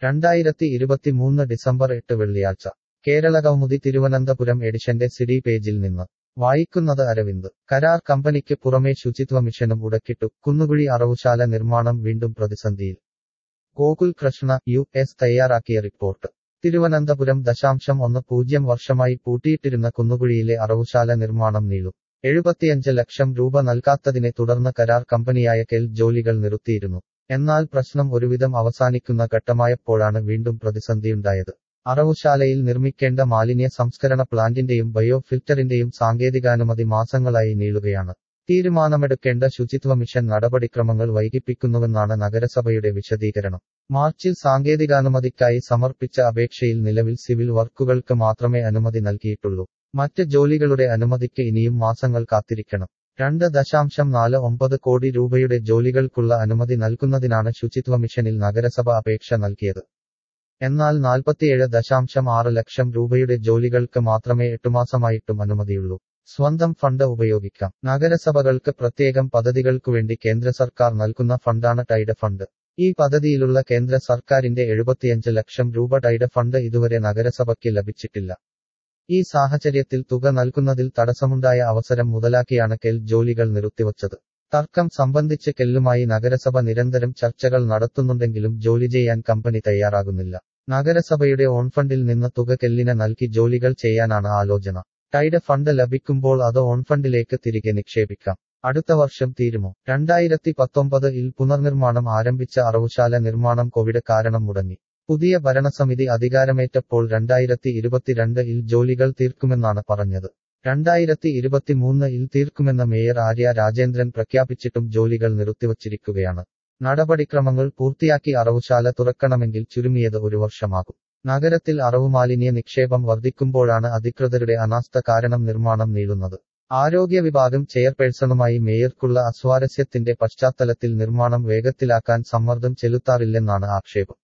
രണ്ടായിരത്തി ഇരുപത്തിമൂന്ന് ഡിസംബർ എട്ട് വെള്ളിയാഴ്ച കേരള കൗമുദി തിരുവനന്തപുരം എഡിഷന്റെ സിഡി പേജിൽ നിന്ന് വായിക്കുന്നത് അരവിന്ദ് കരാർ കമ്പനിക്ക് പുറമെ ശുചിത്വ മിഷനും ഉടക്കിട്ടു കുന്നുകുഴി അറവുശാല നിർമ്മാണം വീണ്ടും പ്രതിസന്ധിയിൽ ഗോകുൽ കൃഷ്ണ യു എസ് തയ്യാറാക്കിയ റിപ്പോർട്ട് തിരുവനന്തപുരം ദശാംശം ഒന്ന് പൂജ്യം വർഷമായി പൂട്ടിയിട്ടിരുന്ന കുന്നുകുഴിയിലെ അറവുശാല നിർമ്മാണം നീളും എഴുപത്തിയഞ്ച് ലക്ഷം രൂപ നൽകാത്തതിനെ തുടർന്ന് കരാർ കമ്പനിയായ കെൽ ജോലികൾ നിർത്തിയിരുന്നു എന്നാൽ പ്രശ്നം ഒരുവിധം അവസാനിക്കുന്ന ഘട്ടമായപ്പോഴാണ് വീണ്ടും പ്രതിസന്ധിയുണ്ടായത് അറവുശാലയിൽ നിർമ്മിക്കേണ്ട മാലിന്യ സംസ്കരണ പ്ലാന്റിന്റെയും ബയോ ഫിൽറ്ററിന്റെയും സാങ്കേതികാനുമതി മാസങ്ങളായി നീളുകയാണ് തീരുമാനമെടുക്കേണ്ട ശുചിത്വ മിഷൻ നടപടിക്രമങ്ങൾ വൈകിപ്പിക്കുന്നുവെന്നാണ് നഗരസഭയുടെ വിശദീകരണം മാർച്ചിൽ സാങ്കേതികാനുമതിക്കായി സമർപ്പിച്ച അപേക്ഷയിൽ നിലവിൽ സിവിൽ വർക്കുകൾക്ക് മാത്രമേ അനുമതി നൽകിയിട്ടുള്ളൂ മറ്റ് ജോലികളുടെ അനുമതിക്ക് ഇനിയും മാസങ്ങൾ കാത്തിരിക്കണം രണ്ട് ദശാംശം നാല് ഒമ്പത് കോടി രൂപയുടെ ജോലികൾക്കുള്ള അനുമതി നൽകുന്നതിനാണ് ശുചിത്വ മിഷനിൽ നഗരസഭ അപേക്ഷ നൽകിയത് എന്നാൽ നാൽപ്പത്തിയേഴ് ദശാംശം ആറ് ലക്ഷം രൂപയുടെ ജോലികൾക്ക് മാത്രമേ എട്ടുമാസമായിട്ടും അനുമതിയുള്ളൂ സ്വന്തം ഫണ്ട് ഉപയോഗിക്കാം നഗരസഭകൾക്ക് പ്രത്യേകം പദ്ധതികൾക്കുവേണ്ടി കേന്ദ്ര സർക്കാർ നൽകുന്ന ഫണ്ടാണ് ടൈഡ് ഫണ്ട് ഈ പദ്ധതിയിലുള്ള കേന്ദ്ര സർക്കാരിന്റെ എഴുപത്തിയഞ്ച് ലക്ഷം രൂപ ടൈഡ് ഫണ്ട് ഇതുവരെ നഗരസഭയ്ക്ക് ലഭിച്ചിട്ടില്ല ഈ സാഹചര്യത്തിൽ തുക നൽകുന്നതിൽ തടസ്സമുണ്ടായ അവസരം മുതലാക്കിയാണ് കെൽ ജോലികൾ നിർത്തിവച്ചത് തർക്കം സംബന്ധിച്ച് കെല്ലുമായി നഗരസഭ നിരന്തരം ചർച്ചകൾ നടത്തുന്നുണ്ടെങ്കിലും ജോലി ചെയ്യാൻ കമ്പനി തയ്യാറാകുന്നില്ല നഗരസഭയുടെ ഓൺ ഫണ്ടിൽ നിന്ന് തുക കെല്ലിന് നൽകി ജോലികൾ ചെയ്യാനാണ് ആലോചന ടൈഡ് ഫണ്ട് ലഭിക്കുമ്പോൾ അത് ഓൺ ഫണ്ടിലേക്ക് തിരികെ നിക്ഷേപിക്കാം അടുത്ത വർഷം തീരുമോ രണ്ടായിരത്തി പത്തൊമ്പത് ഇൽ പുനർനിർമ്മാണം ആരംഭിച്ച അറവുശാല നിർമ്മാണം കോവിഡ് കാരണം മുടങ്ങി പുതിയ ഭരണസമിതി അധികാരമേറ്റപ്പോൾ രണ്ടായിരത്തി ഇരുപത്തിരണ്ട് ഇൽ ജോലികൾ തീർക്കുമെന്നാണ് പറഞ്ഞത് രണ്ടായിരത്തി ഇരുപത്തിമൂന്ന് ഇൽ തീർക്കുമെന്ന് മേയർ ആര്യ രാജേന്ദ്രൻ പ്രഖ്യാപിച്ചിട്ടും ജോലികൾ നിർത്തിവച്ചിരിക്കുകയാണ് നടപടിക്രമങ്ങൾ പൂർത്തിയാക്കി അറവുശാല തുറക്കണമെങ്കിൽ ചുരുങ്ങിയത് ഒരു വർഷമാകും നഗരത്തിൽ അറവുമാലിന്യ നിക്ഷേപം വർദ്ധിക്കുമ്പോഴാണ് അധികൃതരുടെ അനാസ്ഥ കാരണം നിർമ്മാണം നീളുന്നത് ആരോഗ്യ വിഭാഗം ചെയർപേഴ്സണുമായി മേയർക്കുള്ള അസ്വാരസ്യത്തിന്റെ പശ്ചാത്തലത്തിൽ നിർമ്മാണം വേഗത്തിലാക്കാൻ സമ്മർദ്ദം ചെലുത്താറില്ലെന്നാണ് ആക്ഷേപം